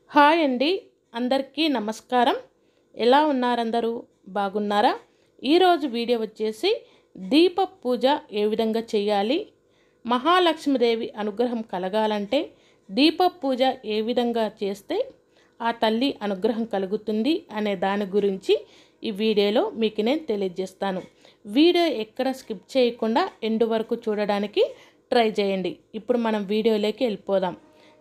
hi అండి అందరికీ నమస్కారం ఎలా ఉన్నారందరూ బాగున్నారా ఈరోజు వీడియో వచ్చేసి దీప పూజ ఏ విధంగా చేయాలి మహాలక్ష్మీదేవి అనుగ్రహం కలగాలంటే దీప పూజ ఏ విధంగా చేస్తే ఆ తల్లి అనుగ్రహం కలుగుతుంది అనే దాని గురించి ఈ వీడియోలో మీకు నేను తెలియజేస్తాను వీడియో ఎక్కడ స్కిప్ చేయకుండా ఎండు వరకు చూడడానికి ట్రై చేయండి ఇప్పుడు మనం వీడియోలోకి వెళ్ళిపోదాం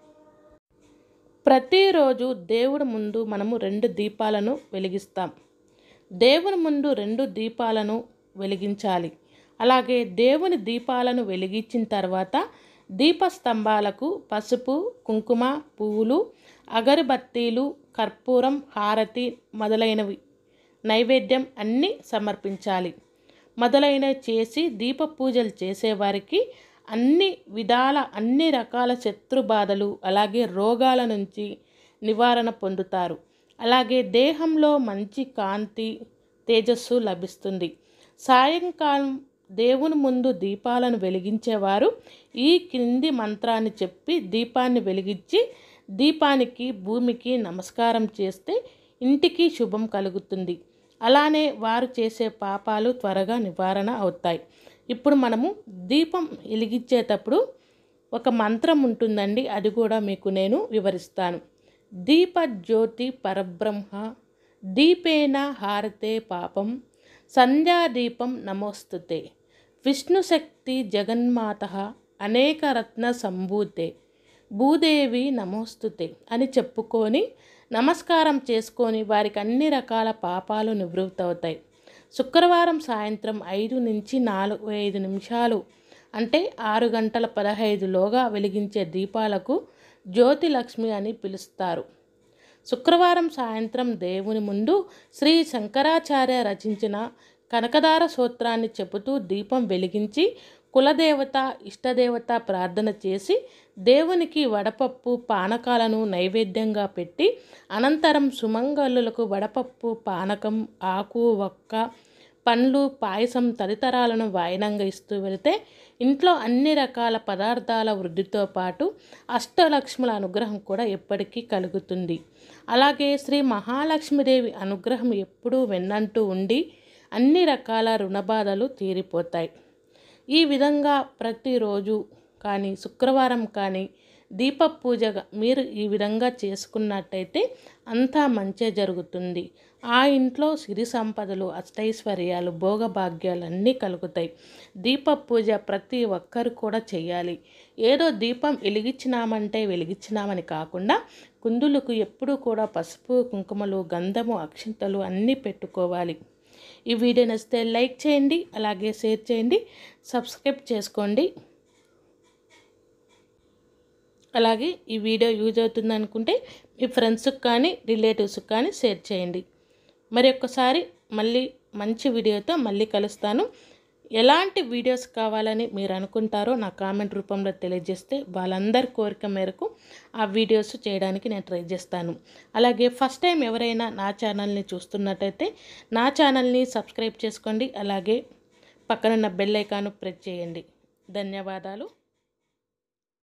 ప్రతిరోజు దేవుడి ముందు మనము రెండు దీపాలను వెలిగిస్తాం దేవుని ముందు రెండు దీపాలను వెలిగించాలి అలాగే దేవుని దీపాలను వెలిగించిన తర్వాత దీపస్తంభాలకు పసుపు కుంకుమ పువ్వులు అగరబత్తీలు కర్పూరం హారతి మొదలైనవి నైవేద్యం అన్నీ సమర్పించాలి మొదలైనవి చేసి దీప పూజలు చేసేవారికి అన్ని విధాల అన్ని రకాల శత్రు బాధలు అలాగే రోగాల నుంచి నివారణ పొందుతారు అలాగే దేహంలో మంచి కాంతి తేజస్సు లభిస్తుంది సాయంకాలం దేవుని ముందు దీపాలను వెలిగించేవారు ఈ క్రింది మంత్రాన్ని చెప్పి దీపాన్ని వెలిగించి దీపానికి భూమికి నమస్కారం చేస్తే ఇంటికి శుభం కలుగుతుంది అలానే వారు చేసే పాపాలు త్వరగా నివారణ అవుతాయి ఇప్పుడు మనము దీపం వెలిగించేటప్పుడు ఒక మంత్రం ఉంటుందండి అది కూడా మీకు నేను వివరిస్తాను దీప జ్యోతి పరబ్రహ్మ దీపేన హారతే పాపం సంధ్యాదీపం నమోస్తుతే విష్ణుశక్తి జగన్మాత అనేక రత్న సంభూతే భూదేవి నమోస్తుతే అని చెప్పుకొని నమస్కారం చేసుకొని వారికి అన్ని రకాల పాపాలు నివృత్తి అవుతాయి శుక్రవారం సాయంత్రం ఐదు నుంచి నాలుగు ఐదు నిమిషాలు అంటే ఆరు గంటల పదహైదులోగా వెలిగించే దీపాలకు జ్యోతిలక్ష్మి అని పిలుస్తారు శుక్రవారం సాయంత్రం దేవుని ముందు శ్రీ శంకరాచార్య రచించిన కనకదార సూత్రాన్ని చెబుతూ దీపం వెలిగించి కులదేవత ఇష్టదేవత ప్రార్థన చేసి దేవునికి వడపప్పు పానకాలను నైవేద్యంగా పెట్టి అనంతరం సుమంగళులకు వడపప్పు పానకం ఆకు ఒక్క పండ్లు పాయసం తదితరాలను వాయనంగా ఇస్తూ వెళితే ఇంట్లో అన్ని రకాల పదార్థాల వృద్ధితో పాటు అష్టలక్ష్ముల అనుగ్రహం కూడా ఎప్పటికీ కలుగుతుంది అలాగే శ్రీ మహాలక్ష్మీదేవి అనుగ్రహం ఎప్పుడూ వెన్నంటూ ఉండి అన్ని రకాల రుణబాధలు తీరిపోతాయి ఈ విధంగా ప్రతిరోజు కానీ శుక్రవారం కానీ దీప పూజగా మీరు ఈ విధంగా చేసుకున్నట్టయితే అంతా మంచి జరుగుతుంది ఆ ఇంట్లో సిరి సంపదలు అష్టైశ్వర్యాలు భోగభాగ్యాలు అన్నీ కలుగుతాయి దీప పూజ ప్రతి ఒక్కరు కూడా చేయాలి ఏదో దీపం వెలిగించినామంటే వెలిగించినామని కాకుండా కుందులకు ఎప్పుడూ కూడా పసుపు కుంకుమలు గంధము అక్షింతలు అన్నీ పెట్టుకోవాలి ఈ వీడియో నచ్చితే లైక్ చేయండి అలాగే షేర్ చేయండి సబ్స్క్రైబ్ చేసుకోండి అలాగే ఈ వీడియో యూజ్ అవుతుంది అనుకుంటే మీ ఫ్రెండ్స్కి కానీ రిలేటివ్స్కి కానీ షేర్ చేయండి మరి ఒక్కసారి మళ్ళీ మంచి వీడియోతో మళ్ళీ కలుస్తాను ఎలాంటి వీడియోస్ కావాలని మీరు అనుకుంటారో నా కామెంట్ రూపంలో తెలియజేస్తే వాళ్ళందరి కోరిక మేరకు ఆ వీడియోస్ చేయడానికి నేను ట్రై చేస్తాను అలాగే ఫస్ట్ టైం ఎవరైనా నా ఛానల్ని చూస్తున్నట్టయితే నా ఛానల్ని సబ్స్క్రైబ్ చేసుకోండి అలాగే పక్కనున్న బెల్ ఐకాను ప్రెస్ చేయండి ధన్యవాదాలు